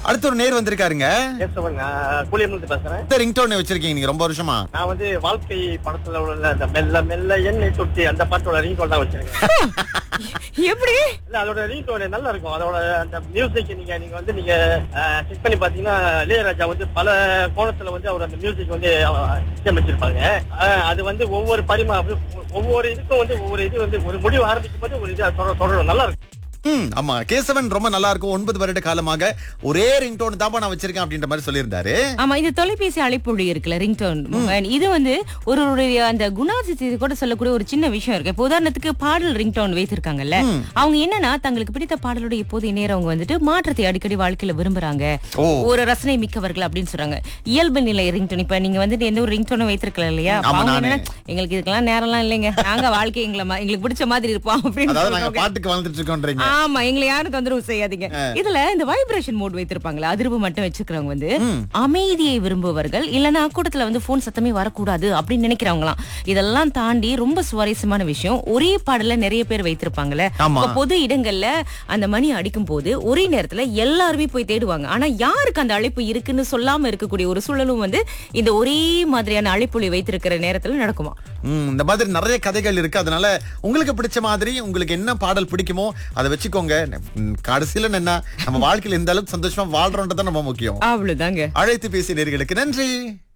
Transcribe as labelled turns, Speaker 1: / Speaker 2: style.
Speaker 1: அடுத்த ஒரு நேர் வந்திருக்காருங்க
Speaker 2: கேசவன் கூலியம்ல பேசுறேன்
Speaker 1: இந்த ரிங்டோன் வச்சிருக்கீங்க நீங்க ரொம்ப வருஷமா
Speaker 2: நான் வந்து வாழ்க்கை படத்துல உள்ள அந்த மெல்ல மெல்ல எண்ணெய் தொட்டி அந்த பாட்டோட ரீங்கோல் தான் வச்சிருக்கேன்
Speaker 3: எப்படி
Speaker 2: இல்ல அதோட ரீங்கோல் நல்லா இருக்கும் அதோட அந்த மியூசிக் நீங்க நீங்க வந்து நீங்க செக் பண்ணி பாத்தீங்கன்னா இளையராஜா வந்து பல கோணத்துல வந்து அவர் அந்த மியூசிக் வந்து அஹ், இசையமைச்சிருப்பாங்க அஹ், அது வந்து ஒவ்வொரு பரிமா ஒவ்வொரு இதுக்கும் வந்து ஒவ்வொரு இது வந்து ஒரு முடிவு ஆரம்பிக்கும் போது ஒரு இது தொடர் தொடரும் நல்லா இருக்கும்
Speaker 1: ம் ஆமா கேசவன் ரொம்ப நல்லா இருக்கும் ஒன்பது வருட காலமாக ஒரே ரிங்டோன் தான் நான் வச்சிருக்கேன் அப்படின்ற மாதிரி சொல்லியிருந்தாரு
Speaker 3: ஆமா இது தொலைபேசி அழைப்பொழி இருக்குல்ல ரிங்டோன் இது வந்து ஒருவருடைய அந்த குணாதிசயத்தை கூட சொல்லக்கூடிய ஒரு சின்ன விஷயம் இருக்கு இப்போ உதாரணத்துக்கு பாடல் ரிங்டோன் வைத்திருக்காங்கல்ல அவங்க என்னன்னா தங்களுக்கு பிடித்த பாடலோட இப்போதைய நேரம் அவங்க வந்துட்டு மாற்றத்தை அடிக்கடி வாழ்க்கையில விரும்புறாங்க
Speaker 1: ஓ.
Speaker 3: ஒரு ரசனை மிக்கவர்கள் அப்படின்னு சொல்றாங்க இயல்பு நிலை ரிங்டோன் இப்ப நீங்க வந்து எந்த ஒரு ரிங்டோனும் வைத்திருக்கலாம் இல்லையா அப்ப
Speaker 1: ஆமா,
Speaker 3: அவங்க
Speaker 1: நானே.
Speaker 3: என்னன்னா எங்களுக்கு இதுக்கெல்லாம் நேரம்லாம் இல்லைங்க நாங்க வாழ்க்கை எங்களை மா- எங்களுக்கு பிடிச்ச மாதிரி இருப்போம் அப்படின்னு
Speaker 1: அதாவது நாங்க
Speaker 3: சொல்றவங்க.
Speaker 1: பாட்டுக்கு வாழ்ந்துட்டு இருக்கோன்றீங்க
Speaker 3: ஆமா எங்களை யாரும் தொந்தரவு செய்யாதீங்க இதுல இந்த வைப்ரேஷன் மோட் வைத்திருப்பாங்களா அதிர்வு மட்டும் வச்சிருக்கிறவங்க வந்து அமைதியை விரும்புபவர்கள் இல்லனா கூட்டத்துல வந்து போன் சத்தமே வரக்கூடாது அப்படின்னு நினைக்கிறவங்களாம் இதெல்லாம் தாண்டி ரொம்ப சுவாரஸ்யமான விஷயம் ஒரே பாடல நிறைய பேர் வைத்திருப்பாங்கல்ல
Speaker 1: ஆமா.
Speaker 3: இப்ப பொது இடங்கள்ல அந்த மணி அடிக்கும் போது ஒரே நேரத்துல எல்லாருமே போய் தேடுவாங்க ஆனா யாருக்கு அந்த அழைப்பு இருக்குன்னு சொல்லாம இருக்கக்கூடிய ஒரு சூழலும் வந்து இந்த ஒரே மாதிரியான அழைப்பொலி வைத்திருக்கிற நேரத்துல நடக்குமா
Speaker 1: ம், இந்த மாதிரி நிறைய கதைகள் இருக்கு அதனால உங்களுக்கு பிடிச்ச மாதிரி உங்களுக்கு என்ன பாடல் பிடிக்குமோ அதை வச்சுக்கோங்க ம், கடைசியில என்ன நம்ம வாழ்க்கையில எந்த அளவுக்கு சந்தோஷமா வாழ்றோன்றதான் ரொம்ப முக்கியம்
Speaker 3: அவ்வளவுதாங்க
Speaker 1: அழைத்து பேசிய நேர்களுக்கு நன்றி